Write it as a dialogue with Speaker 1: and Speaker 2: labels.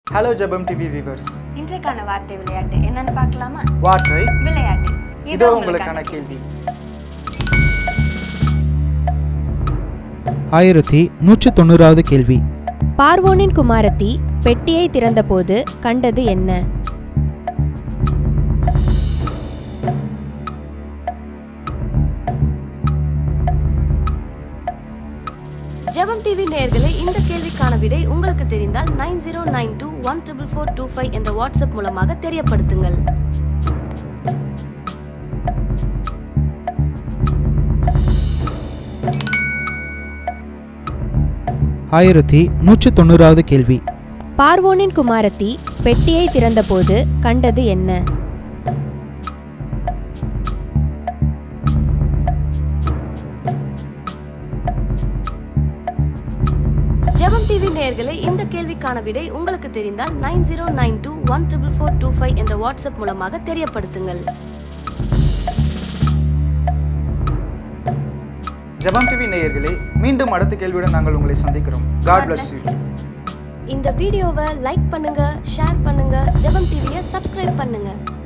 Speaker 1: hello ஜெபம் TV viewers
Speaker 2: இன்றைக்கான வார்த்தை விளையாட்டு என்னன்னு பார்க்கலாமா
Speaker 1: வார்த்தை
Speaker 2: விளையாட்டு
Speaker 1: இதோ உங்களுக்கான கேள்வி
Speaker 3: ஆயிரத்தி நூற்று தொண்ணூறாவது கேள்வி
Speaker 4: பார்வோனின் குமாரத்தி பெட்டியை திறந்தபோது கண்டது என்ன
Speaker 5: ஜெபம் டிவி நேயர்களே இந்த கேள்விக்கான விடை உங்களுக்கு தெரிந்தால் nine zero nine two one triple four two five என்ற வாட்ஸ்அப் மூலமாக தெரியப்படுத்துங்கள்
Speaker 3: ஆயிரத்தி நூற்று தொண்ணூறாவது கேள்வி
Speaker 4: பார்வோனின் குமாரத்தி பெட்டியை திறந்தபோது கண்டது என்ன
Speaker 5: ஜெபம் டிவி நேயர்களே இந்த கேள்விக்கான விடை உங்களுக்கு தெரிந்தால் nine zero nine two one triple four two five என்ற வாட்ஸ்அப் மூலமாக தெரியப்படுத்துங்கள்
Speaker 1: ஜெபம் டிவி நேயர்களே மீண்டும் அடுத்த கேள்வியுடன் நாங்கள் உங்களை சந்திக்கிறோம் காட் bless யூ
Speaker 5: இந்த வீடியோவை லைக் பண்ணுங்க ஷேர் பண்ணுங்க ஜெபம் டிவியை சப்ஸ்கிரைப் பண்ணுங்க